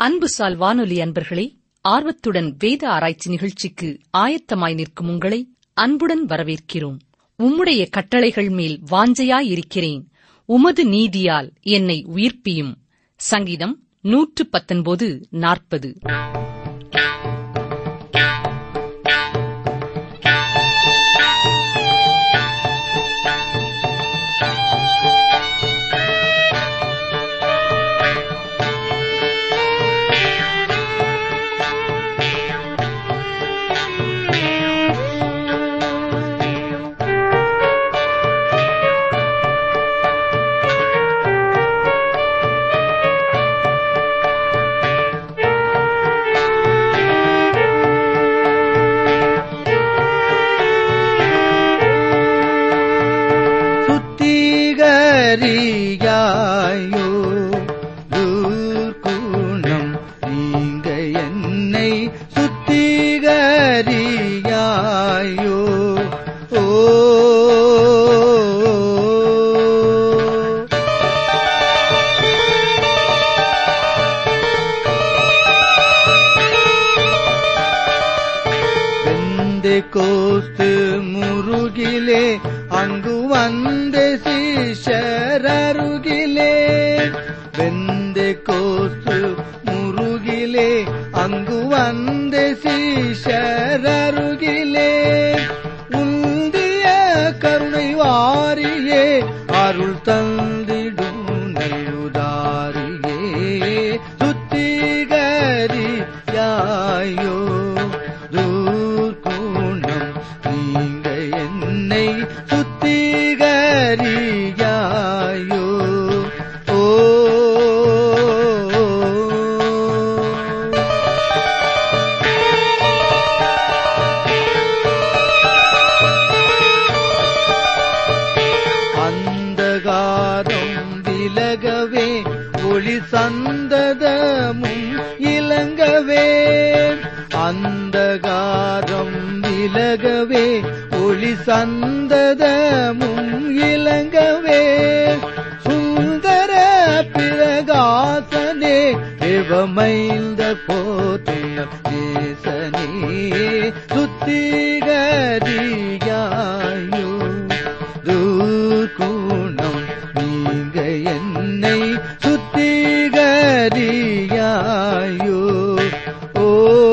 அன்பு சால் வானொலி அன்பர்களே ஆர்வத்துடன் வேத ஆராய்ச்சி நிகழ்ச்சிக்கு ஆயத்தமாய் நிற்கும் உங்களை அன்புடன் வரவேற்கிறோம் உம்முடைய கட்டளைகள் மேல் வாஞ்சையாயிருக்கிறேன் உமது நீதியால் என்னை உயிர்ப்பியும் சங்கீதம் நூற்று பத்தொன்பது நாற்பது சுத்திகரியாயோ துர்க்குணம் நீங்க என்னை சுத்திகரியாயோ ஓ வெந்து கோஸ்து முருகிலே அங்கு வந்த சீஷரருகிலே வெந்து கோஸ்து முருகிலே அங்கு வந்த சீஷரருகிலே உந்திய கருணை வாரியே அருள் தந்திடும் நல்லுதாரியே சுத்திகரி யாயோ தூர்குணம் நீங்க என்னை சுத்திகரியாயோ ஓ அந்தகாரம் விலகவே ஒளி சந்ததமும் இலங்கவே அந்தகாரம் விலகவே ஒளி சந்ததமும் இலங்கவே சுந்தர பிரகாசனே தேவமைந்த போற்றும் தேசனே சுத்திகரியாயோ தூர்குணம் நீங்க என்னை சுத்திகரியாயோ ஓ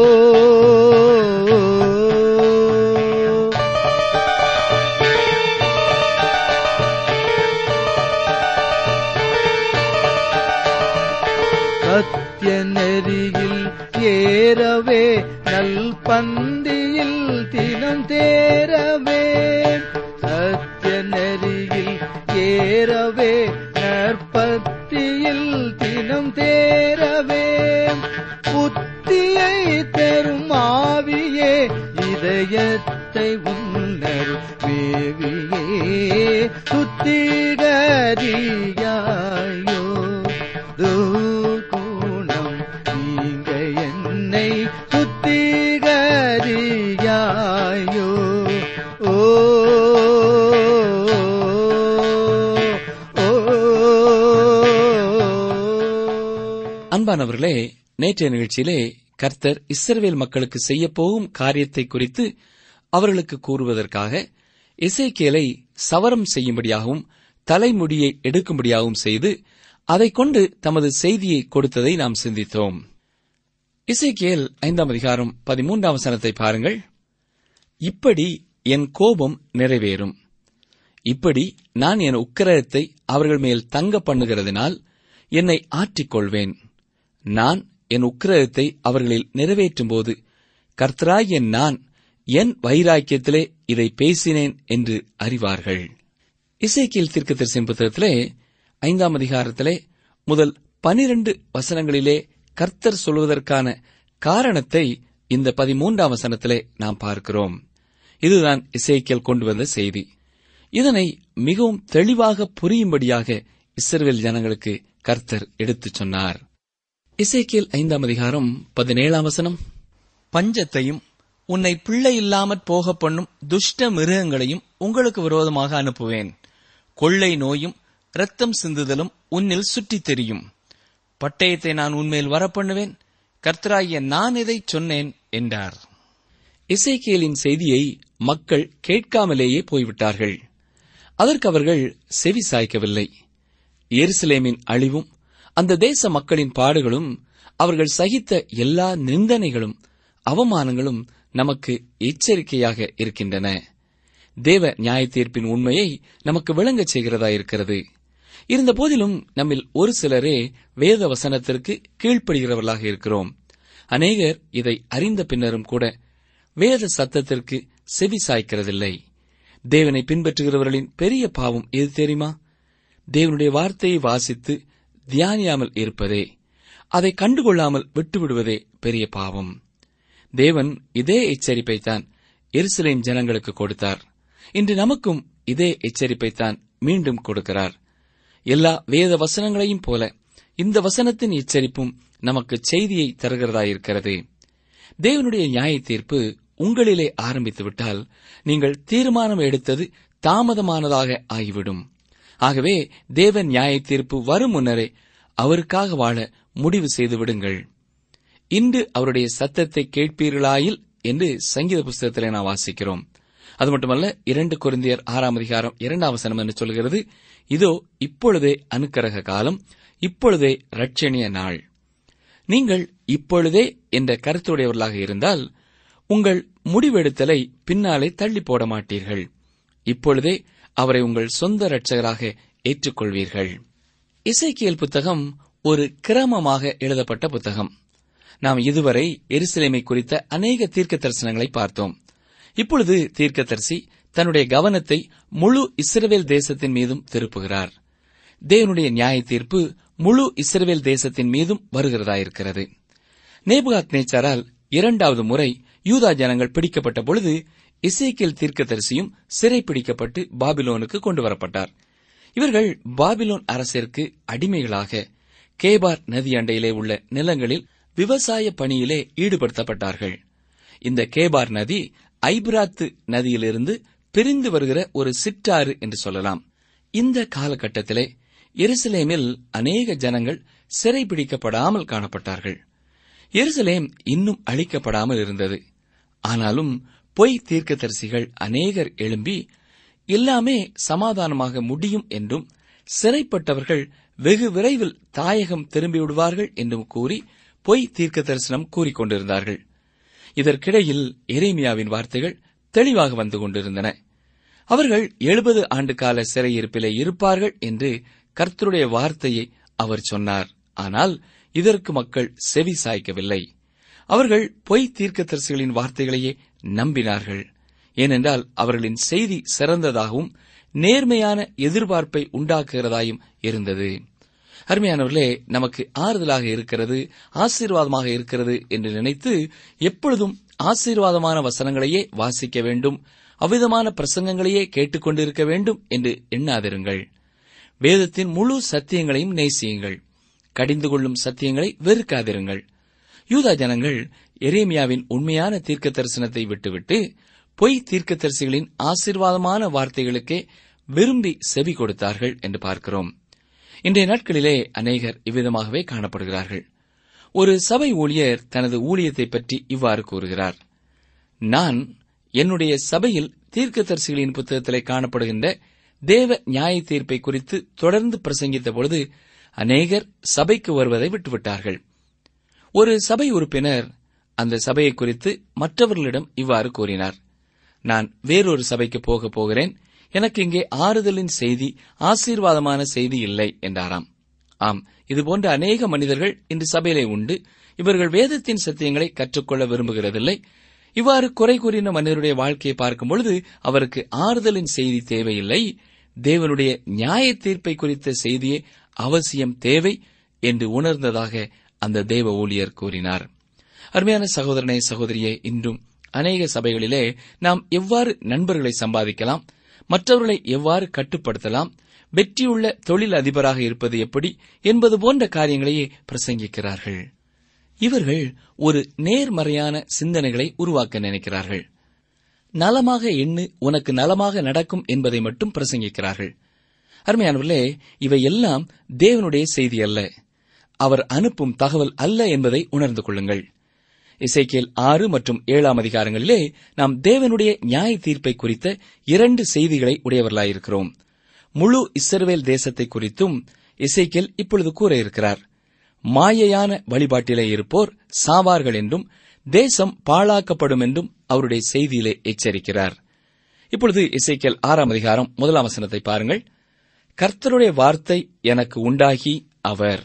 சத்திய நெறியில் ஏறவே நல் பந்தியில் தினம் தேரவே சத்திய நெறியில் ஏறவே நற்பத்தியில் தினம் தேரவே புத்தியை தரும் ஆவியே இதயத்தை உன்னரு வேவியே சுத்திகரியாயோ தூகுணம் நீங்க என்னை சுத்திகரியாயோ ஓ ஓ அன்பானவர்களே நேற்றைய நிகழ்ச்சியிலே கர்த்தர் இஸ்ரவேல் மக்களுக்கு செய்யப்போகும் காரியத்தை குறித்து அவர்களுக்கு கூறுவதற்காக இசைக்கேலை சவரம் செய்யும்படியாகவும் தலைமுடியை எடுக்கும்படியாகவும் செய்து அதைக் கொண்டு தமது செய்தியை கொடுத்ததை நாம் சிந்தித்தோம் இசைக்கேல் ஐந்தாம் அதிகாரம் பதிமூன்றாம் வசனத்தை பாருங்கள் இப்படி என் கோபம் நிறைவேறும் இப்படி நான் என் உக்கிரகத்தை அவர்கள் மேல் தங்க பண்ணுகிறதினால் என்னை ஆற்றிக்கொள்வேன் நான் என் உக்கிரகத்தை அவர்களில் நிறைவேற்றும்போது கர்த்தராகிய நான் என் வைராக்கியத்திலே இதை பேசினேன் என்று அறிவார்கள் இசைக்கியல் தீர்க்கதரிசன புத்தகத்திலே ஐந்தாம் அதிகாரத்திலே முதல் பனிரண்டு வசனங்களிலே கர்த்தர் சொல்வதற்கான காரணத்தை இந்த பதிமூன்றாம் வசனத்திலே நாம் பார்க்கிறோம் இதுதான் இசைக்கியல் கொண்டு வந்த செய்தி இதனை மிகவும் தெளிவாக புரியும்படியாக இஸ்ரவேல் ஜனங்களுக்கு கர்த்தர் எடுத்துச் சொன்னார் இசைக்கியல் ஐந்தாம் அதிகாரம் பதினேழாம் வசனம் பஞ்சத்தையும் உன்னை பிள்ளை இல்லாமற் போக பண்ணும் துஷ்ட மிருகங்களையும் உங்களுக்கு விரோதமாக அனுப்புவேன் கொள்ளை நோயும் இரத்தம் சிந்துதலும் உன்னில் சுற்றித் தெரியும் பட்டயத்தை நான் உன்மேல் வரப்பண்ணுவேன் கர்த்தராகிய நான் இதை சொன்னேன் என்றார் இசைக்கேலின் செய்தியை மக்கள் கேட்காமலேயே போய்விட்டார்கள் அதற்கு அவர்கள் செவி சாய்க்கவில்லை எருசலேமின் அழிவும் அந்த தேச மக்களின் பாடுகளும் அவர்கள் சகித்த எல்லா நிந்தனைகளும் அவமானங்களும் நமக்கு எச்சரிக்கையாக இருக்கின்றன தேவ நியாய தீர்ப்பின் உண்மையை நமக்கு விளங்கச் செய்கிறதா இருக்கிறது இருந்த போதிலும் நம்மில் ஒரு சிலரே வேத வசனத்திற்கு கீழ்ப்படுகிறவர்களாக இருக்கிறோம் அநேகர் இதை அறிந்த பின்னரும் கூட வேத சத்தத்திற்கு செவி சாய்க்கிறதில்லை தேவனை பின்பற்றுகிறவர்களின் பெரிய பாவம் எது தெரியுமா தேவனுடைய வார்த்தையை வாசித்து தியானியாமல் இருப்பதே அதை கண்டுகொள்ளாமல் விட்டுவிடுவதே பெரிய பாவம் தேவன் இதே எச்சரிப்பைத்தான் எருசலேம் ஜனங்களுக்கு கொடுத்தார் இன்று நமக்கும் இதே எச்சரிப்பைத்தான் மீண்டும் கொடுக்கிறார் எல்லா வேத வசனங்களையும் போல இந்த வசனத்தின் எச்சரிப்பும் நமக்கு செய்தியை தருகிறதாயிருக்கிறது தேவனுடைய நியாய தீர்ப்பு உங்களிலே ஆரம்பித்து விட்டால் நீங்கள் தீர்மானம் எடுத்தது தாமதமானதாக ஆகிவிடும் ஆகவே தேவ நியாய தீர்ப்பு வரும் முன்னரே அவருக்காக வாழ முடிவு செய்து விடுங்கள் இன்று அவருடைய சத்தத்தை கேட்பீர்களாயில் என்று சங்கீத புஸ்தகத்திலே நாம் வாசிக்கிறோம் அது மட்டுமல்ல இரண்டு குருந்தியர் ஆறாம் அதிகாரம் இரண்டாம் வசனம் என்று சொல்கிறது இதோ இப்பொழுதே அனுக்கரக காலம் இப்பொழுதே ரட்சணிய நாள் நீங்கள் இப்பொழுதே என்ற கருத்துடையவர்களாக இருந்தால் உங்கள் முடிவெடுத்தலை பின்னாலே தள்ளி போட மாட்டீர்கள் இப்பொழுதே அவரை உங்கள் சொந்த இரட்சகராக ஏற்றுக்கொள்வீர்கள் இசைக்கியல் புத்தகம் ஒரு கிரமமாக எழுதப்பட்ட புத்தகம் நாம் இதுவரை எருசலேமை குறித்த அநேக தீர்க்க தரிசனங்களை பார்த்தோம் இப்பொழுது தீர்க்கதரிசி தன்னுடைய கவனத்தை முழு இஸ்ரவேல் தேசத்தின் மீதும் திருப்புகிறார் தேவனுடைய நியாய தீர்ப்பு முழு இஸ்ரவேல் தேசத்தின் மீதும் வருகிறதாயிருக்கிறது நேபுகாத் நேச்சாரால் இரண்டாவது முறை யூதா ஜனங்கள் பிடிக்கப்பட்ட பொழுது இசைக்கியல் தீர்க்கதரிசியும் சிறை பிடிக்கப்பட்டு பாபிலோனுக்கு கொண்டு வரப்பட்டார் இவர்கள் பாபிலோன் அரசிற்கு அடிமைகளாக கேபார் நதி அண்டையிலே உள்ள நிலங்களில் விவசாய பணியிலே ஈடுபடுத்தப்பட்டார்கள் இந்த கேபார் நதி ஐபிராத்து நதியிலிருந்து பிரிந்து வருகிற ஒரு சிற்றாறு என்று சொல்லலாம் இந்த காலகட்டத்திலே எருசலேமில் அநேக ஜனங்கள் சிறைபிடிக்கப்படாமல் காணப்பட்டார்கள் எருசலேம் இன்னும் அழிக்கப்படாமல் இருந்தது ஆனாலும் பொய் தீர்க்கதரிசிகள் அநேகர் எழும்பி எல்லாமே சமாதானமாக முடியும் என்றும் சிறைப்பட்டவர்கள் வெகு விரைவில் தாயகம் திரும்பிவிடுவார்கள் என்றும் கூறி பொய் தீர்க்க தரிசனம் கூறிக்கொண்டிருந்தார்கள் இதற்கிடையில் எரேமியாவின் வார்த்தைகள் தெளிவாக வந்து கொண்டிருந்தன அவர்கள் எழுபது ஆண்டு கால சிறையிருப்பிலே இருப்பார்கள் என்று கர்த்தருடைய வார்த்தையை அவர் சொன்னார் ஆனால் இதற்கு மக்கள் செவி சாய்க்கவில்லை அவர்கள் பொய் தீர்க்கதரிசிகளின் வார்த்தைகளையே நம்பினார்கள் ஏனென்றால் அவர்களின் செய்தி சிறந்ததாகவும் நேர்மையான எதிர்பார்ப்பை உண்டாக்குகிறதாயும் இருந்தது அருமையானவர்களே நமக்கு ஆறுதலாக இருக்கிறது ஆசீர்வாதமாக இருக்கிறது என்று நினைத்து எப்பொழுதும் ஆசீர்வாதமான வசனங்களையே வாசிக்க வேண்டும் அவ்விதமான பிரசங்கங்களையே கேட்டுக்கொண்டிருக்க வேண்டும் என்று எண்ணாதிருங்கள் வேதத்தின் முழு சத்தியங்களையும் நேசியுங்கள் கடிந்து கொள்ளும் சத்தியங்களை வெறுக்காதிருங்கள் யூதா ஜனங்கள் எரேமியாவின் உண்மையான தீர்க்க தரிசனத்தை விட்டுவிட்டு பொய் தீர்க்கதரிசிகளின் ஆசீர்வாதமான வார்த்தைகளுக்கே விரும்பி செவி கொடுத்தார்கள் என்று பார்க்கிறோம் இன்றைய நாட்களிலே அநேகர் இவ்விதமாகவே காணப்படுகிறார்கள் ஒரு சபை ஊழியர் தனது ஊழியத்தை பற்றி இவ்வாறு கூறுகிறார் நான் என்னுடைய சபையில் தீர்க்கதரிசிகளின் புத்தகத்திலே காணப்படுகின்ற தேவ நியாய தீர்ப்பை குறித்து தொடர்ந்து பிரசங்கித்த பொழுது அநேகர் சபைக்கு வருவதை விட்டுவிட்டார்கள் ஒரு சபை உறுப்பினர் அந்த சபையை குறித்து மற்றவர்களிடம் இவ்வாறு கூறினார் நான் வேறொரு சபைக்கு போக போகிறேன் எனக்கு இங்கே ஆறுதலின் செய்தி ஆசீர்வாதமான செய்தி இல்லை என்றாராம் ஆம் இதுபோன்ற அநேக மனிதர்கள் இன்று சபையிலே உண்டு இவர்கள் வேதத்தின் சத்தியங்களை கற்றுக்கொள்ள விரும்புகிறதில்லை இவ்வாறு குறை கூறின மனிதருடைய வாழ்க்கையை பார்க்கும் பொழுது அவருக்கு ஆறுதலின் செய்தி தேவையில்லை தேவனுடைய நியாய தீர்ப்பை குறித்த செய்தியே அவசியம் தேவை என்று உணர்ந்ததாக அந்த தேவ ஊழியர் கூறினார் அருமையான சகோதரனே சகோதரியே இன்றும் அநேக சபைகளிலே நாம் எவ்வாறு நண்பர்களை சம்பாதிக்கலாம் மற்றவர்களை எவ்வாறு கட்டுப்படுத்தலாம் வெற்றியுள்ள தொழில் அதிபராக இருப்பது எப்படி என்பது போன்ற காரியங்களையே பிரசங்கிக்கிறார்கள் இவர்கள் ஒரு நேர்மறையான சிந்தனைகளை உருவாக்க நினைக்கிறார்கள் நலமாக எண்ணு உனக்கு நலமாக நடக்கும் என்பதை மட்டும் பிரசங்கிக்கிறார்கள் அருமையானவர்களே இவை எல்லாம் தேவனுடைய செய்தி அல்ல அவர் அனுப்பும் தகவல் அல்ல என்பதை உணர்ந்து கொள்ளுங்கள் இசைக்கேல் ஆறு மற்றும் ஏழாம் அதிகாரங்களிலே நாம் தேவனுடைய நியாய தீர்ப்பை குறித்த இரண்டு செய்திகளை உடையவர்களாயிருக்கிறோம் முழு இஸ்ரவேல் தேசத்தை குறித்தும் இசைக்கேல் இப்பொழுது கூற இருக்கிறார் மாயையான வழிபாட்டிலே இருப்போர் சாவார்கள் என்றும் தேசம் பாழாக்கப்படும் என்றும் அவருடைய செய்தியிலே எச்சரிக்கிறார் இப்பொழுது இசைக்கேல் ஆறாம் அதிகாரம் முதலாம் வசனத்தை பாருங்கள் கர்த்தருடைய வார்த்தை எனக்கு உண்டாகி அவர்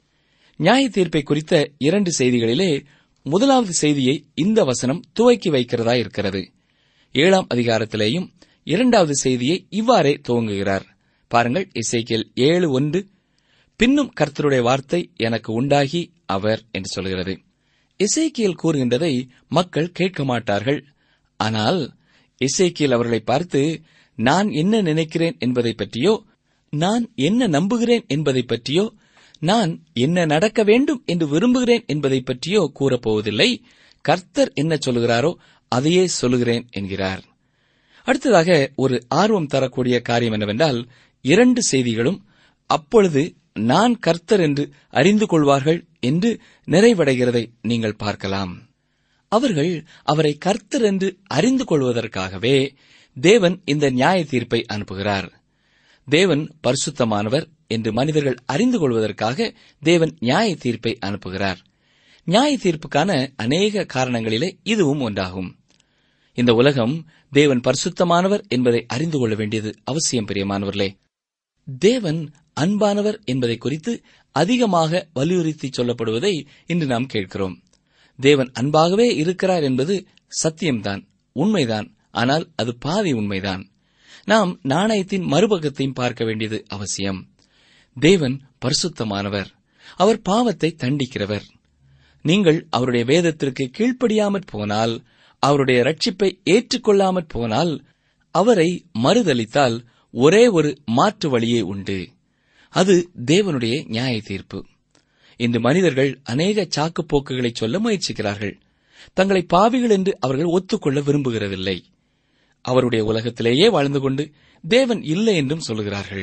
நியாய தீர்ப்பை குறித்த இரண்டு செய்திகளிலே முதலாவது செய்தியை இந்த வசனம் துவக்கி வைக்கிறதா இருக்கிறது ஏழாம் அதிகாரத்திலேயும் இரண்டாவது செய்தியை இவ்வாறே துவங்குகிறார் பாருங்கள் இசைக்கேல் ஏழு ஒன்று பின்னும் கர்த்தருடைய வார்த்தை எனக்கு உண்டாகி அவர் என்று சொல்கிறது இசைக்கியல் கூறுகின்றதை மக்கள் கேட்க மாட்டார்கள் ஆனால் இசைக்கியல் அவர்களை பார்த்து நான் என்ன நினைக்கிறேன் என்பதை பற்றியோ நான் என்ன நம்புகிறேன் என்பதை பற்றியோ நான் என்ன நடக்க வேண்டும் என்று விரும்புகிறேன் என்பதை பற்றியோ கூறப்போவதில்லை கர்த்தர் என்ன சொல்லுகிறாரோ அதையே சொல்லுகிறேன் என்கிறார் அடுத்ததாக ஒரு ஆர்வம் தரக்கூடிய காரியம் என்னவென்றால் இரண்டு செய்திகளும் அப்பொழுது நான் கர்த்தர் என்று அறிந்து கொள்வார்கள் என்று நிறைவடைகிறதை நீங்கள் பார்க்கலாம் அவர்கள் அவரை கர்த்தர் என்று அறிந்து கொள்வதற்காகவே தேவன் இந்த நியாய தீர்ப்பை அனுப்புகிறார் தேவன் பரிசுத்தமானவர் என்று மனிதர்கள் அறிந்து கொள்வதற்காக தேவன் நியாய தீர்ப்பை அனுப்புகிறார் நியாய தீர்ப்புக்கான அநேக காரணங்களிலே இதுவும் ஒன்றாகும் இந்த உலகம் தேவன் பரிசுத்தமானவர் என்பதை அறிந்து கொள்ள வேண்டியது அவசியம் பிரியமானவர்களே தேவன் அன்பானவர் என்பதை குறித்து அதிகமாக வலியுறுத்தி சொல்லப்படுவதை இன்று நாம் கேட்கிறோம் தேவன் அன்பாகவே இருக்கிறார் என்பது சத்தியம்தான் உண்மைதான் ஆனால் அது பாதி உண்மைதான் நாம் நாணயத்தின் மறுபக்கத்தையும் பார்க்க வேண்டியது அவசியம் தேவன் பரிசுத்தமானவர் அவர் பாவத்தை தண்டிக்கிறவர் நீங்கள் அவருடைய வேதத்திற்கு கீழ்ப்படியாமற் போனால் அவருடைய ரட்சிப்பை ஏற்றுக்கொள்ளாமற் போனால் அவரை மறுதலித்தால் ஒரே ஒரு மாற்று வழியே உண்டு அது தேவனுடைய நியாய தீர்ப்பு இன்று மனிதர்கள் அநேக சாக்குப் போக்குகளை சொல்ல முயற்சிக்கிறார்கள் தங்களை பாவிகள் என்று அவர்கள் ஒத்துக்கொள்ள விரும்புகிறதில்லை அவருடைய உலகத்திலேயே வாழ்ந்து கொண்டு தேவன் இல்லை என்றும் சொல்லுகிறார்கள்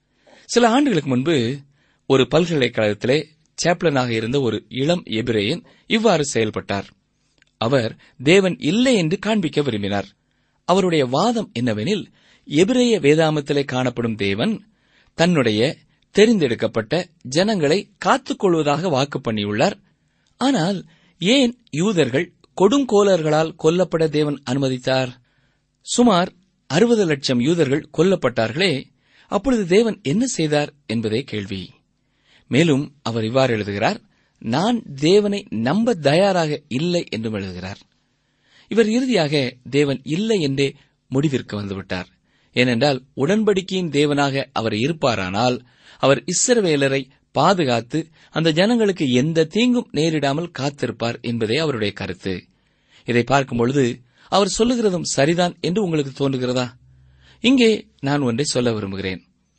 சில ஆண்டுகளுக்கு முன்பு ஒரு பல்கலைக்கழகத்திலே சாப்ளனாக இருந்த ஒரு இளம் எபிரேயன் இவ்வாறு செயல்பட்டார் அவர் தேவன் இல்லை என்று காண்பிக்க விரும்பினார் அவருடைய வாதம் என்னவெனில் எபிரேய வேதாமத்திலே காணப்படும் தேவன் தன்னுடைய தெரிந்தெடுக்கப்பட்ட ஜனங்களை காத்துக்கொள்வதாக வாக்கு பண்ணியுள்ளார் ஆனால் ஏன் யூதர்கள் கொடுங்கோலர்களால் கொல்லப்பட தேவன் அனுமதித்தார் சுமார் அறுபது லட்சம் யூதர்கள் கொல்லப்பட்டார்களே அப்பொழுது தேவன் என்ன செய்தார் என்பதே கேள்வி மேலும் அவர் இவ்வாறு எழுதுகிறார் நான் தேவனை நம்ப தயாராக இல்லை என்றும் எழுதுகிறார் இவர் இறுதியாக தேவன் இல்லை என்றே முடிவிற்கு வந்துவிட்டார் ஏனென்றால் உடன்படிக்கையின் தேவனாக அவர் இருப்பாரானால் அவர் இஸ்ரவேலரை பாதுகாத்து அந்த ஜனங்களுக்கு எந்த தீங்கும் நேரிடாமல் காத்திருப்பார் என்பதே அவருடைய கருத்து இதை பார்க்கும் பொழுது அவர் சொல்லுகிறதும் சரிதான் என்று உங்களுக்கு தோன்றுகிறதா இங்கே நான் ஒன்றை சொல்ல விரும்புகிறேன்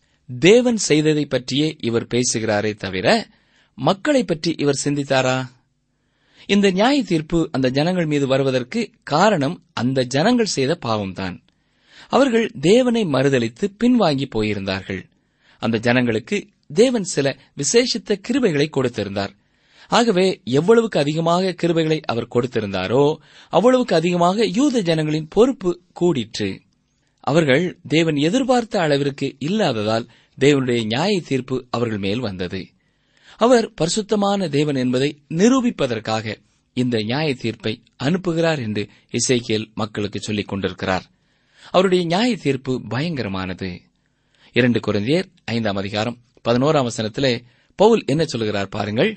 தேவன் செய்ததை பற்றியே இவர் பேசுகிறாரே தவிர மக்களை பற்றி இவர் சிந்தித்தாரா இந்த நியாய தீர்ப்பு அந்த ஜனங்கள் மீது வருவதற்கு காரணம் அந்த ஜனங்கள் செய்த பாவம்தான் அவர்கள் தேவனை மறுதலித்து பின்வாங்கி போயிருந்தார்கள் அந்த ஜனங்களுக்கு தேவன் சில விசேஷித்த கிருபைகளை கொடுத்திருந்தார் ஆகவே எவ்வளவுக்கு அதிகமாக கிருபைகளை அவர் கொடுத்திருந்தாரோ அவ்வளவுக்கு அதிகமாக யூத ஜனங்களின் பொறுப்பு கூடிற்று அவர்கள் தேவன் எதிர்பார்த்த அளவிற்கு இல்லாததால் தேவனுடைய நியாய தீர்ப்பு அவர்கள் மேல் வந்தது அவர் பரிசுத்தமான தேவன் என்பதை நிரூபிப்பதற்காக இந்த நியாய தீர்ப்பை அனுப்புகிறார் என்று இசைக்கியல் மக்களுக்கு சொல்லிக் கொண்டிருக்கிறார் அவருடைய நியாய தீர்ப்பு பயங்கரமானது இரண்டு குழந்தையர் ஐந்தாம் அதிகாரம் பதினோராம் வசனத்திலே பவுல் என்ன சொல்கிறார் பாருங்கள்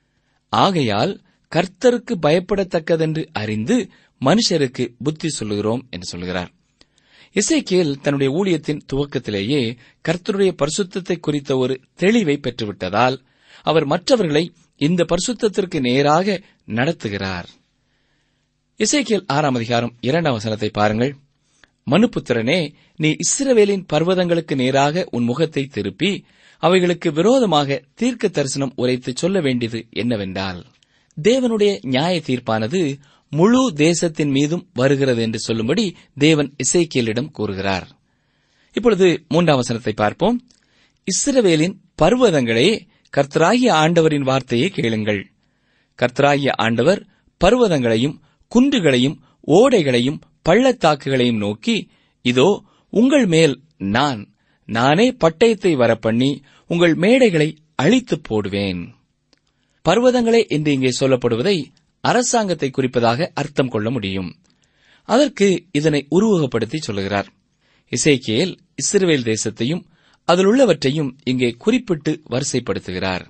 ஆகையால் கர்த்தருக்கு பயப்படத்தக்கதென்று அறிந்து மனுஷருக்கு புத்தி சொல்லுகிறோம் என்று சொல்கிறார் இசைக்கியல் தன்னுடைய ஊழியத்தின் துவக்கத்திலேயே கர்த்தருடைய பரிசுத்தத்தை குறித்த ஒரு தெளிவை பெற்றுவிட்டதால் அவர் மற்றவர்களை இந்த பரிசுத்தத்திற்கு நேராக நடத்துகிறார் இசைக்கியல் ஆறாம் அதிகாரம் இரண்டாம் வசனத்தை பாருங்கள் மனுப்புத்திரனே நீ இஸ்ரவேலின் பர்வதங்களுக்கு நேராக உன் முகத்தை திருப்பி அவைகளுக்கு விரோதமாக தீர்க்க தரிசனம் உரைத்து சொல்ல வேண்டியது என்னவென்றால் தேவனுடைய நியாய தீர்ப்பானது முழு தேசத்தின் மீதும் வருகிறது என்று சொல்லும்படி தேவன் இசைக்கியலிடம் கூறுகிறார் இப்பொழுது மூன்றாம் வசனத்தை பார்ப்போம் இஸ்ரவேலின் பர்வதங்களே கர்த்தராகிய ஆண்டவரின் வார்த்தையை கேளுங்கள் கர்த்தராகிய ஆண்டவர் பர்வதங்களையும் குன்றுகளையும் ஓடைகளையும் பள்ளத்தாக்குகளையும் நோக்கி இதோ உங்கள் மேல் நான் நானே பட்டயத்தை வரப்பண்ணி உங்கள் மேடைகளை அழித்துப் போடுவேன் பர்வதங்களே என்று இங்கே சொல்லப்படுவதை அரசாங்கத்தை குறிப்பதாக அர்த்தம் கொள்ள முடியும் அதற்கு இதனை உருவகப்படுத்தி சொல்லுகிறார் இசைக்கேல் இஸ்ரவேல் தேசத்தையும் அதில் உள்ளவற்றையும் இங்கே குறிப்பிட்டு வரிசைப்படுத்துகிறார்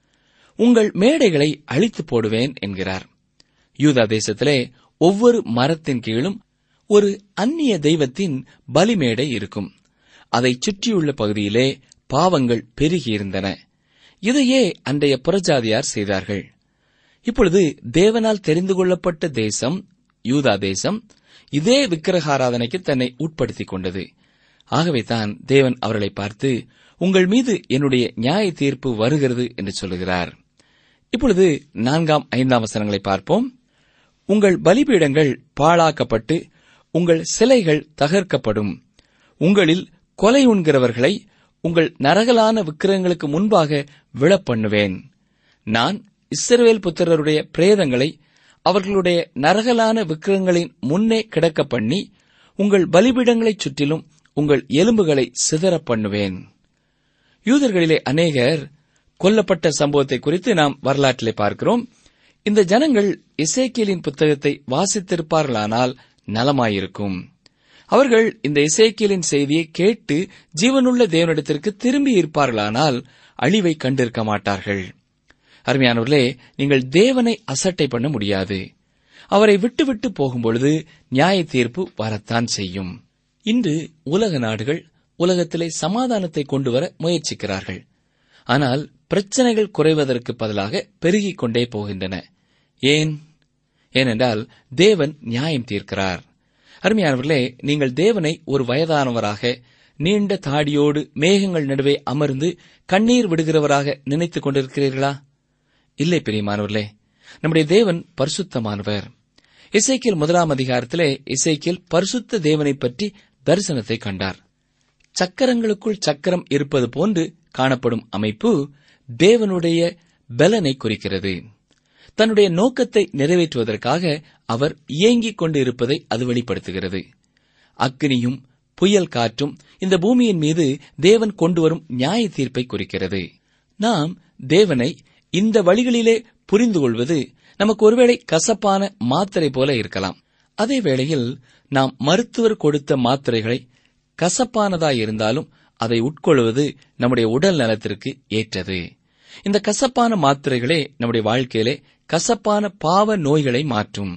உங்கள் மேடைகளை அழித்து போடுவேன் என்கிறார் யூதா தேசத்திலே ஒவ்வொரு மரத்தின் கீழும் ஒரு அந்நிய தெய்வத்தின் பலிமேடை இருக்கும் அதைச் சுற்றியுள்ள பகுதியிலே பாவங்கள் பெருகியிருந்தன இதையே அன்றைய புறஜாதியார் செய்தார்கள் இப்பொழுது தேவனால் தெரிந்து கொள்ளப்பட்ட தேசம் யூதா தேசம் இதே விக்கிரகாராதனைக்கு தன்னை உட்படுத்திக் கொண்டது ஆகவே தான் தேவன் அவர்களை பார்த்து உங்கள் மீது என்னுடைய நியாய தீர்ப்பு வருகிறது என்று சொல்லுகிறார் இப்பொழுது நான்காம் ஐந்தாம் வசனங்களை பார்ப்போம் உங்கள் பலிபீடங்கள் பாழாக்கப்பட்டு உங்கள் சிலைகள் தகர்க்கப்படும் உங்களில் கொலை உண்கிறவர்களை உங்கள் நரகலான விக்கிரகங்களுக்கு முன்பாக விழப்பண்ணுவேன் நான் இஸ்ரவேல் புத்திரருடைய பிரேதங்களை அவர்களுடைய நரகலான விக்கிரகங்களின் முன்னே கிடக்க பண்ணி உங்கள் பலிபீடங்களைச் சுற்றிலும் உங்கள் எலும்புகளை சிதறப் பண்ணுவேன் யூதர்களிலே அநேகர் கொல்லப்பட்ட சம்பவத்தை குறித்து நாம் வரலாற்றிலே பார்க்கிறோம் இந்த ஜனங்கள் இசைக்கியலின் புத்தகத்தை வாசித்திருப்பார்களானால் நலமாயிருக்கும் அவர்கள் இந்த இசைக்கியலின் செய்தியை கேட்டு ஜீவனுள்ள தேவனிடத்திற்கு திரும்பி இருப்பார்களானால் அழிவை கண்டிருக்க மாட்டார்கள் அருமையானவர்களே நீங்கள் தேவனை அசட்டை பண்ண முடியாது அவரை விட்டுவிட்டு போகும்பொழுது நியாய தீர்ப்பு வரத்தான் செய்யும் இன்று உலக நாடுகள் உலகத்திலே சமாதானத்தை கொண்டு வர முயற்சிக்கிறார்கள் ஆனால் பிரச்சனைகள் குறைவதற்கு பதிலாக பெருகிக் கொண்டே போகின்றன ஏன் ஏனென்றால் தேவன் நியாயம் தீர்க்கிறார் அருமையானவர்களே நீங்கள் தேவனை ஒரு வயதானவராக நீண்ட தாடியோடு மேகங்கள் நடுவே அமர்ந்து கண்ணீர் விடுகிறவராக நினைத்துக் கொண்டிருக்கிறீர்களா இல்லை பிரியமானவர்களே நம்முடைய தேவன் பரிசுத்தமானவர் இசைக்கியல் முதலாம் அதிகாரத்திலே இசைக்கியல் பரிசுத்த தேவனை பற்றி தரிசனத்தை கண்டார் சக்கரங்களுக்குள் சக்கரம் இருப்பது போன்று காணப்படும் அமைப்பு தேவனுடைய பலனை குறிக்கிறது தன்னுடைய நோக்கத்தை நிறைவேற்றுவதற்காக அவர் இயங்கிக் கொண்டு இருப்பதை அது வெளிப்படுத்துகிறது அக்னியும் புயல் காற்றும் இந்த பூமியின் மீது தேவன் கொண்டு வரும் நியாய தீர்ப்பை குறிக்கிறது நாம் தேவனை இந்த வழிகளிலே புரிந்து கொள்வது நமக்கு ஒருவேளை கசப்பான மாத்திரை போல இருக்கலாம் அதே வேளையில் நாம் மருத்துவர் கொடுத்த மாத்திரைகளை கசப்பானதாயிருந்தாலும் அதை உட்கொள்வது நம்முடைய உடல் நலத்திற்கு ஏற்றது இந்த கசப்பான மாத்திரைகளே நம்முடைய வாழ்க்கையிலே கசப்பான பாவ நோய்களை மாற்றும்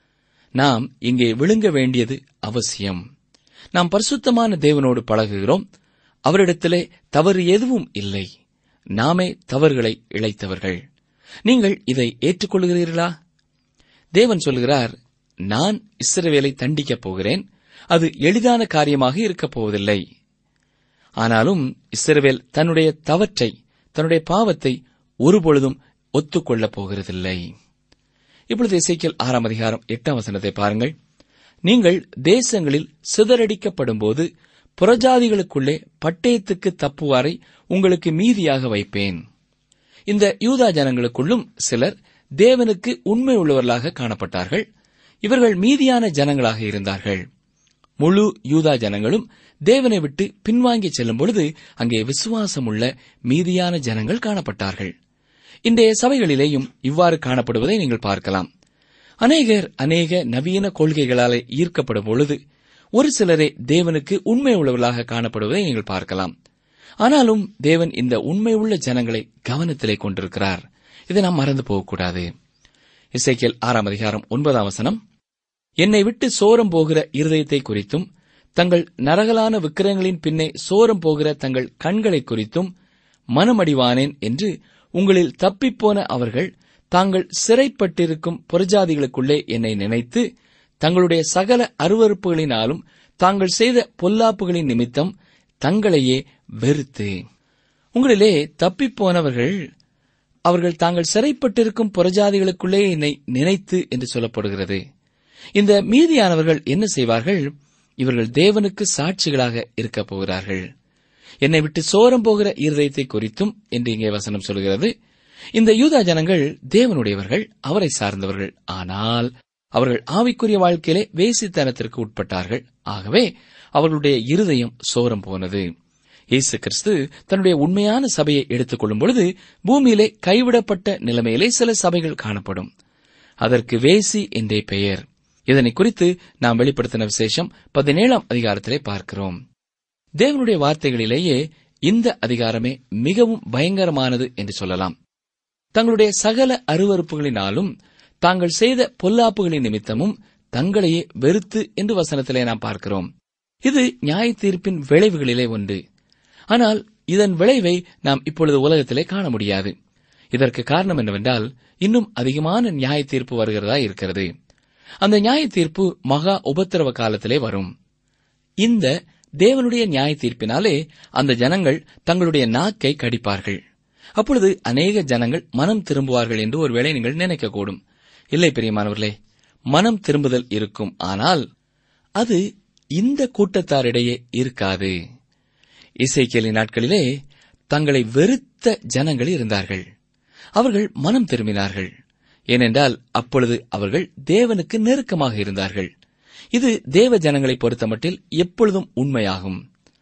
நாம் இங்கே விழுங்க வேண்டியது அவசியம் நாம் பரிசுத்தமான தேவனோடு பழகுகிறோம் அவரிடத்திலே தவறு எதுவும் இல்லை நாமே தவறுகளை இழைத்தவர்கள் நீங்கள் இதை ஏற்றுக்கொள்கிறீர்களா தேவன் சொல்கிறார் நான் இஸ்ரவேலை தண்டிக்கப் போகிறேன் அது எளிதான காரியமாக இருக்கப் போவதில்லை ஆனாலும் இஸ்ரவேல் தன்னுடைய தவற்றை தன்னுடைய பாவத்தை ஒருபொழுதும் ஒத்துக்கொள்ளப் போகிறதில்லை இப்பொழுது இசைக்கியல் ஆறாம் அதிகாரம் எட்டாம் வசனத்தை பாருங்கள் நீங்கள் தேசங்களில் சிதறடிக்கப்படும்போது புறஜாதிகளுக்குள்ளே பட்டயத்துக்கு தப்புவாரை உங்களுக்கு மீதியாக வைப்பேன் இந்த யூதா ஜனங்களுக்குள்ளும் சிலர் தேவனுக்கு உண்மை உள்ளவர்களாக காணப்பட்டார்கள் இவர்கள் மீதியான ஜனங்களாக இருந்தார்கள் முழு யூதா ஜனங்களும் தேவனை விட்டு பின்வாங்கி செல்லும் பொழுது அங்கே விசுவாசமுள்ள மீதியான ஜனங்கள் காணப்பட்டார்கள் இன்றைய சபைகளிலேயும் இவ்வாறு காணப்படுவதை நீங்கள் பார்க்கலாம் அநேகர் அநேக நவீன கொள்கைகளாலே ஈர்க்கப்படும் பொழுது ஒரு சிலரே தேவனுக்கு உண்மை உள்ளவர்களாக காணப்படுவதை நீங்கள் பார்க்கலாம் ஆனாலும் தேவன் இந்த உண்மை உள்ள ஜனங்களை கவனத்திலே கொண்டிருக்கிறார் இதை நாம் மறந்து போகக்கூடாது இசைக்கியல் ஆறாம் அதிகாரம் ஒன்பதாம் வசனம் என்னை விட்டு சோரம் போகிற இருதயத்தை குறித்தும் தங்கள் நரகலான விக்கிரகங்களின் பின்னே சோரம் போகிற தங்கள் கண்களை குறித்தும் மனமடிவானேன் என்று உங்களில் தப்பிப்போன அவர்கள் தாங்கள் சிறைப்பட்டிருக்கும் புறஜாதிகளுக்குள்ளே என்னை நினைத்து தங்களுடைய சகல அருவறுப்புகளினாலும் தாங்கள் செய்த பொல்லாப்புகளின் நிமித்தம் தங்களையே வெறுத்து உங்களிலே தப்பிப்போனவர்கள் அவர்கள் தாங்கள் சிறைப்பட்டிருக்கும் புறஜாதிகளுக்குள்ளே என்னை நினைத்து என்று சொல்லப்படுகிறது இந்த மீதியானவர்கள் என்ன செய்வார்கள் இவர்கள் தேவனுக்கு சாட்சிகளாக இருக்கப் போகிறார்கள் என்னை விட்டு சோரம் போகிற இருதயத்தை குறித்தும் என்று இங்கே வசனம் சொல்கிறது இந்த யூதா ஜனங்கள் தேவனுடையவர்கள் அவரை சார்ந்தவர்கள் ஆனால் அவர்கள் ஆவிக்குரிய வாழ்க்கையிலே வேசித்தனத்திற்கு உட்பட்டார்கள் ஆகவே அவர்களுடைய இருதயம் சோரம் போனது இயேசு கிறிஸ்து தன்னுடைய உண்மையான சபையை எடுத்துக் கொள்ளும் பொழுது பூமியிலே கைவிடப்பட்ட நிலைமையிலே சில சபைகள் காணப்படும் அதற்கு வேசி என்றே பெயர் இதனை குறித்து நாம் வெளிப்படுத்தின விசேஷம் பதினேழாம் அதிகாரத்திலே பார்க்கிறோம் தேவனுடைய வார்த்தைகளிலேயே இந்த அதிகாரமே மிகவும் பயங்கரமானது என்று சொல்லலாம் தங்களுடைய சகல அருவறுப்புகளினாலும் தாங்கள் செய்த பொல்லாப்புகளின் நிமித்தமும் தங்களையே வெறுத்து என்று வசனத்திலே நாம் பார்க்கிறோம் இது நியாய தீர்ப்பின் விளைவுகளிலே ஒன்று ஆனால் இதன் விளைவை நாம் இப்பொழுது உலகத்திலே காண முடியாது இதற்கு காரணம் என்னவென்றால் இன்னும் அதிகமான நியாய தீர்ப்பு வருகிறதா இருக்கிறது அந்த நியாய தீர்ப்பு மகா உபத்திரவ காலத்திலே வரும் இந்த தேவனுடைய நியாய தீர்ப்பினாலே அந்த ஜனங்கள் தங்களுடைய நாக்கை கடிப்பார்கள் அப்பொழுது அநேக ஜனங்கள் மனம் திரும்புவார்கள் என்று ஒருவேளை நீங்கள் நினைக்கக்கூடும் இல்லை பெரியமானவர்களே மனம் திரும்புதல் இருக்கும் ஆனால் அது இந்த கூட்டத்தாரிடையே இருக்காது இசைக்கேலின் நாட்களிலே தங்களை வெறுத்த ஜனங்கள் இருந்தார்கள் அவர்கள் மனம் திரும்பினார்கள் ஏனென்றால் அப்பொழுது அவர்கள் தேவனுக்கு நெருக்கமாக இருந்தார்கள் இது தேவ ஜனங்களை பொறுத்தமட்டில் எப்பொழுதும் உண்மையாகும்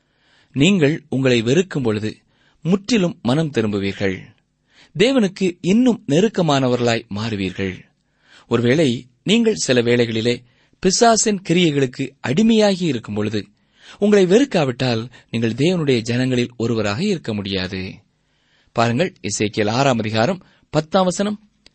நீங்கள் உங்களை வெறுக்கும் பொழுது முற்றிலும் மனம் திரும்புவீர்கள் தேவனுக்கு இன்னும் நெருக்கமானவர்களாய் மாறுவீர்கள் ஒருவேளை நீங்கள் சில வேளைகளிலே பிசாசின் கிரியைகளுக்கு அடிமையாகி இருக்கும் பொழுது உங்களை வெறுக்காவிட்டால் நீங்கள் தேவனுடைய ஜனங்களில் ஒருவராக இருக்க முடியாது பாருங்கள் இசைக்கியல் ஆறாம் அதிகாரம் பத்தாம் வசனம்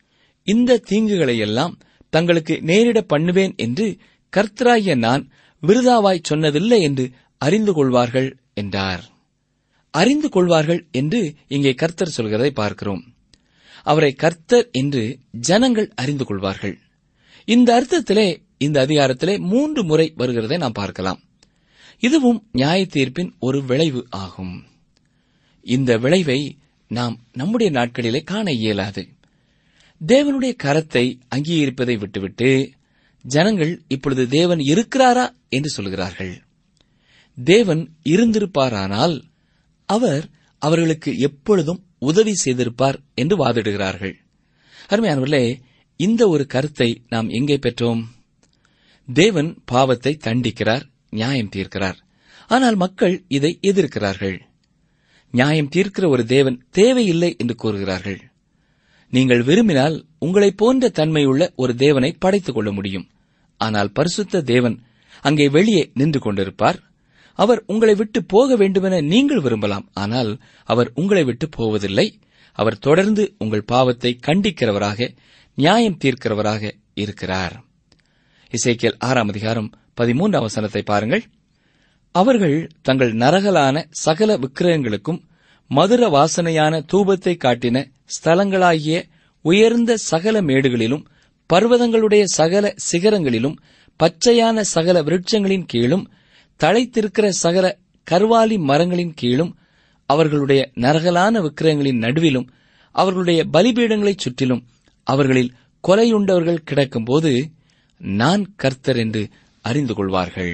இந்த தீங்குகளை எல்லாம் தங்களுக்கு நேரிட பண்ணுவேன் என்று கர்த்தராகிய நான் விருதாவாய் சொன்னதில்லை என்று அறிந்து கொள்வார்கள் என்றார் அறிந்து கொள்வார்கள் என்று இங்கே கர்த்தர் சொல்கிறதை பார்க்கிறோம் அவரை கர்த்தர் என்று ஜனங்கள் அறிந்து கொள்வார்கள் இந்த அர்த்தத்திலே இந்த அதிகாரத்திலே மூன்று முறை வருகிறதை நாம் பார்க்கலாம் இதுவும் நியாய தீர்ப்பின் ஒரு விளைவு ஆகும் இந்த விளைவை நாம் நம்முடைய நாட்களிலே காண இயலாது தேவனுடைய கரத்தை அங்கீகரிப்பதை விட்டுவிட்டு ஜனங்கள் இப்பொழுது தேவன் இருக்கிறாரா என்று சொல்கிறார்கள் தேவன் இருந்திருப்பாரானால் அவர் அவர்களுக்கு எப்பொழுதும் உதவி செய்திருப்பார் என்று வாதிடுகிறார்கள் அருமையானவர்களே இந்த ஒரு கருத்தை நாம் எங்கே பெற்றோம் தேவன் பாவத்தை தண்டிக்கிறார் நியாயம் தீர்க்கிறார் ஆனால் மக்கள் இதை எதிர்க்கிறார்கள் நியாயம் தீர்க்கிற ஒரு தேவன் தேவையில்லை என்று கூறுகிறார்கள் நீங்கள் விரும்பினால் உங்களைப் போன்ற தன்மையுள்ள ஒரு தேவனை படைத்துக் கொள்ள முடியும் ஆனால் பரிசுத்த தேவன் அங்கே வெளியே நின்று கொண்டிருப்பார் அவர் உங்களை விட்டு போக வேண்டுமென நீங்கள் விரும்பலாம் ஆனால் அவர் உங்களை விட்டு போவதில்லை அவர் தொடர்ந்து உங்கள் பாவத்தை கண்டிக்கிறவராக நியாயம் தீர்க்கிறவராக இருக்கிறார் இசைக்கியல் ஆறாம் அதிகாரம் பதிமூன்றாம் வசனத்தை பாருங்கள் அவர்கள் தங்கள் நரகலான சகல விக்கிரகங்களுக்கும் மதுர வாசனையான தூபத்தை காட்டின ஸ்தலங்களாகிய உயர்ந்த சகல மேடுகளிலும் பர்வதங்களுடைய சகல சிகரங்களிலும் பச்சையான சகல விருட்சங்களின் கீழும் தழைத்திருக்கிற சகல கர்வாலி மரங்களின் கீழும் அவர்களுடைய நரகலான விக்கிரகங்களின் நடுவிலும் அவர்களுடைய பலிபீடங்களைச் சுற்றிலும் அவர்களில் கொலையுண்டவர்கள் கிடக்கும்போது நான் கர்த்தர் என்று அறிந்து கொள்வார்கள்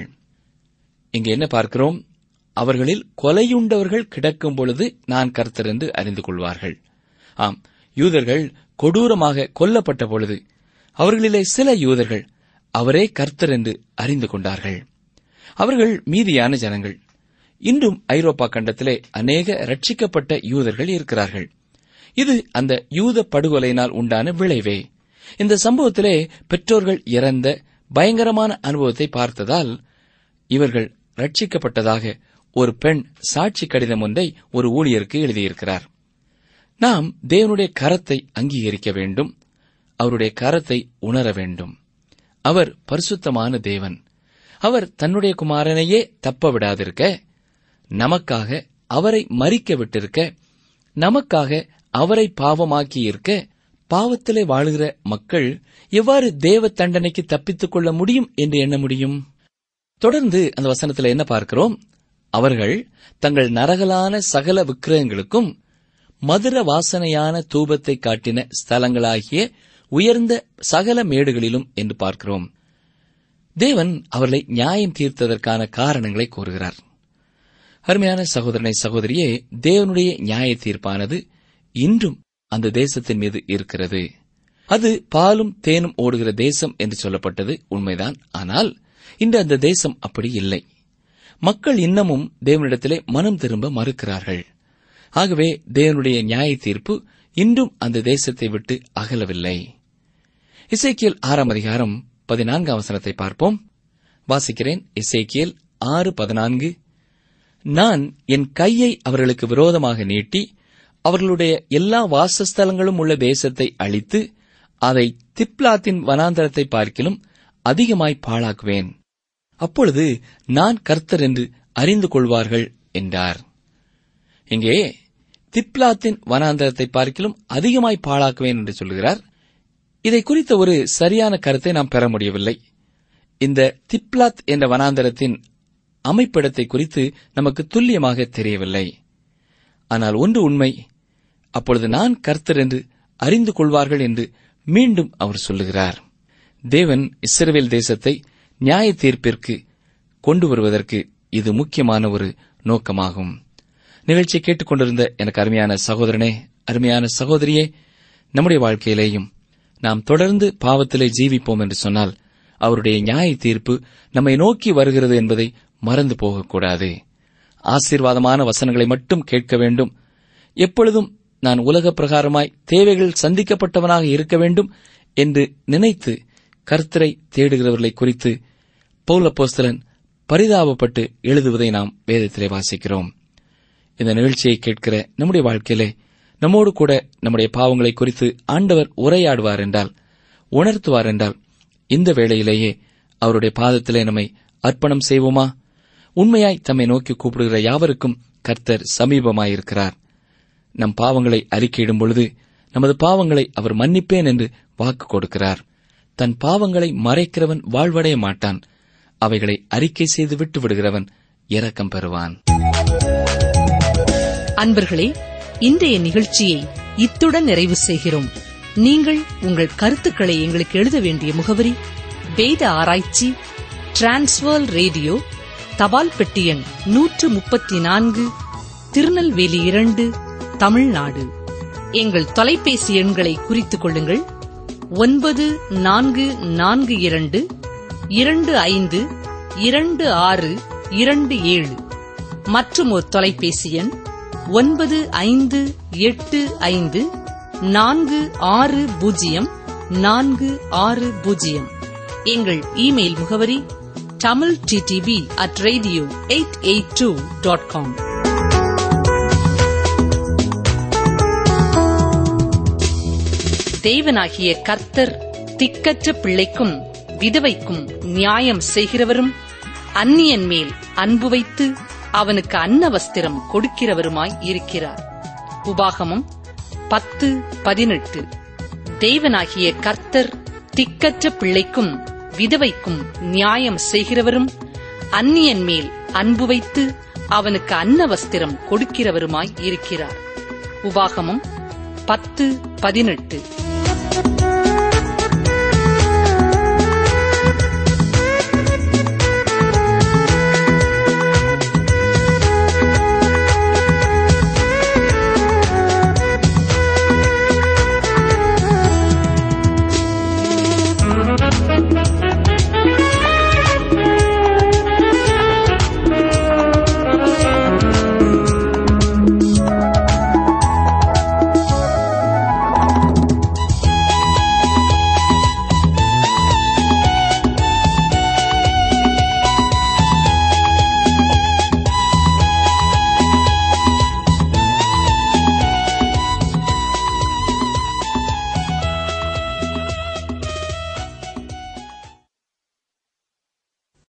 இங்கே என்ன பார்க்கிறோம் அவர்களில் கொலையுண்டவர்கள் கிடக்கும் பொழுது நான் கர்த்தர் என்று அறிந்து கொள்வார்கள் ஆம் யூதர்கள் கொடூரமாக கொல்லப்பட்ட பொழுது அவர்களிலே சில யூதர்கள் அவரே கர்த்தர் என்று அறிந்து கொண்டார்கள் அவர்கள் மீதியான ஜனங்கள் இன்றும் ஐரோப்பா கண்டத்திலே அநேக ரட்சிக்கப்பட்ட யூதர்கள் இருக்கிறார்கள் இது அந்த யூத படுகொலையினால் உண்டான விளைவே இந்த சம்பவத்திலே பெற்றோர்கள் இறந்த பயங்கரமான அனுபவத்தை பார்த்ததால் இவர்கள் ரட்சிக்கப்பட்டதாக ஒரு பெண் சாட்சி கடிதம் ஒன்றை ஒரு ஊழியருக்கு எழுதியிருக்கிறார் நாம் தேவனுடைய கரத்தை அங்கீகரிக்க வேண்டும் அவருடைய கரத்தை உணர வேண்டும் அவர் பரிசுத்தமான தேவன் அவர் தன்னுடைய குமாரனையே தப்ப விடாதிருக்க நமக்காக அவரை மறிக்க விட்டிருக்க நமக்காக அவரை பாவமாக்கி இருக்க பாவத்திலே வாழுகிற மக்கள் எவ்வாறு தேவ தண்டனைக்கு தப்பித்துக் கொள்ள முடியும் என்று எண்ண முடியும் தொடர்ந்து அந்த வசனத்தில் என்ன பார்க்கிறோம் அவர்கள் தங்கள் நரகலான சகல விக்கிரகங்களுக்கும் மதுர வாசனையான தூபத்தை காட்டின ஸ்தலங்களாகிய உயர்ந்த சகல மேடுகளிலும் என்று பார்க்கிறோம் தேவன் அவர்களை நியாயம் தீர்த்ததற்கான காரணங்களை கூறுகிறார் அருமையான சகோதரனை சகோதரியே தேவனுடைய நியாய தீர்ப்பானது இன்றும் அந்த தேசத்தின் மீது இருக்கிறது அது பாலும் தேனும் ஓடுகிற தேசம் என்று சொல்லப்பட்டது உண்மைதான் ஆனால் இன்று அந்த தேசம் அப்படி இல்லை மக்கள் இன்னமும் தேவனிடத்திலே மனம் திரும்ப மறுக்கிறார்கள் ஆகவே தேவனுடைய நியாய தீர்ப்பு இன்றும் அந்த தேசத்தை விட்டு அகலவில்லை இசைக்கியல் ஆறாம் அதிகாரம் பதினான்காம் வசனத்தை பார்ப்போம் வாசிக்கிறேன் இசைக்கியல் ஆறு பதினான்கு நான் என் கையை அவர்களுக்கு விரோதமாக நீட்டி அவர்களுடைய எல்லா வாசஸ்தலங்களும் உள்ள தேசத்தை அழித்து அதை திப்லாத்தின் வனாந்தரத்தை பார்க்கிலும் அதிகமாய் பாழாக்குவேன் அப்பொழுது நான் கர்த்தர் என்று அறிந்து கொள்வார்கள் என்றார் இங்கே திப்லாத்தின் வனாந்தரத்தை பார்க்கிலும் அதிகமாய் பாழாக்குவேன் என்று சொல்கிறார் இதை குறித்த ஒரு சரியான கருத்தை நாம் பெற முடியவில்லை இந்த திப்லாத் என்ற வனாந்தரத்தின் அமைப்பிடத்தை குறித்து நமக்கு துல்லியமாக தெரியவில்லை ஆனால் ஒன்று உண்மை அப்பொழுது நான் கர்த்தர் என்று அறிந்து கொள்வார்கள் என்று மீண்டும் அவர் சொல்லுகிறார் தேவன் இஸ்ரவேல் தேசத்தை நியாய தீர்ப்பிற்கு கொண்டு வருவதற்கு இது முக்கியமான ஒரு நோக்கமாகும் நிகழ்ச்சியை கேட்டுக்கொண்டிருந்த எனக்கு அருமையான சகோதரனே அருமையான சகோதரியே நம்முடைய வாழ்க்கையிலேயும் நாம் தொடர்ந்து பாவத்திலே ஜீவிப்போம் என்று சொன்னால் அவருடைய நியாய தீர்ப்பு நம்மை நோக்கி வருகிறது என்பதை மறந்து போகக்கூடாது ஆசீர்வாதமான வசனங்களை மட்டும் கேட்க வேண்டும் எப்பொழுதும் நான் உலக பிரகாரமாய் தேவைகள் சந்திக்கப்பட்டவனாக இருக்க வேண்டும் என்று நினைத்து கர்த்தரை தேடுகிறவர்களை குறித்து பௌலப்போஸ்தலன் பரிதாபப்பட்டு எழுதுவதை நாம் வேதத்திலே வாசிக்கிறோம் இந்த நிகழ்ச்சியை கேட்கிற நம்முடைய வாழ்க்கையிலே நம்மோடு கூட நம்முடைய பாவங்களை குறித்து ஆண்டவர் உரையாடுவார் என்றால் உணர்த்துவார் என்றால் இந்த வேளையிலேயே அவருடைய பாதத்திலே நம்மை அர்ப்பணம் செய்வோமா உண்மையாய் தம்மை நோக்கி கூப்பிடுகிற யாவருக்கும் கர்த்தர் சமீபமாயிருக்கிறார் நம் பாவங்களை அறிக்கையிடும் பொழுது நமது பாவங்களை அவர் மன்னிப்பேன் என்று வாக்கு கொடுக்கிறார் தன் பாவங்களை மறைக்கிறவன் வாழ்வடைய மாட்டான் அவைகளை அறிக்கை செய்து விட்டு விடுகிறவன் இரக்கம் பெறுவான் அன்பர்களே இன்றைய நிகழ்ச்சியை இத்துடன் நிறைவு செய்கிறோம் நீங்கள் உங்கள் கருத்துக்களை எங்களுக்கு எழுத வேண்டிய முகவரி வேத ஆராய்ச்சி டிரான்ஸ்வர் ரேடியோ தபால் பெட்டி எண் நூற்று முப்பத்தி நான்கு திருநெல்வேலி இரண்டு தமிழ்நாடு எங்கள் தொலைபேசி எண்களை குறித்துக் கொள்ளுங்கள் ஒன்பது நான்கு நான்கு இரண்டு இரண்டு ஐந்து இரண்டு ஆறு இரண்டு ஏழு மற்றும் ஒரு தொலைபேசி எண் ஒன்பது ஐந்து எட்டு ஐந்து நான்கு ஆறு பூஜ்ஜியம் நான்கு ஆறு பூஜ்ஜியம் எங்கள் இமெயில் முகவரி Tamil DDP at radio eight eight two dot com தேவனாகிய கர்த்தர் திக்கற்ற பிள்ளைக்கும் விதவைக்கும் நியாயம் செய்கிறவரும் அந்நியன் மேல் அன்பு வைத்து அவனுக்கு அன்ன வஸ்திரம் கொடுக்கிறவருமாய் இருக்கிறார் உபாகமம் பத்து பதினெட்டு தேவனாகிய கர்த்தர் திக்கற்ற பிள்ளைக்கும் விதவைக்கும் நியாயம் செய்கிறவரும் அந்நியன் மேல் அன்பு வைத்து அவனுக்கு அன்ன வஸ்திரம் கொடுக்கிறவருமாய் இருக்கிறார் உபாகமம் பத்து பதினெட்டு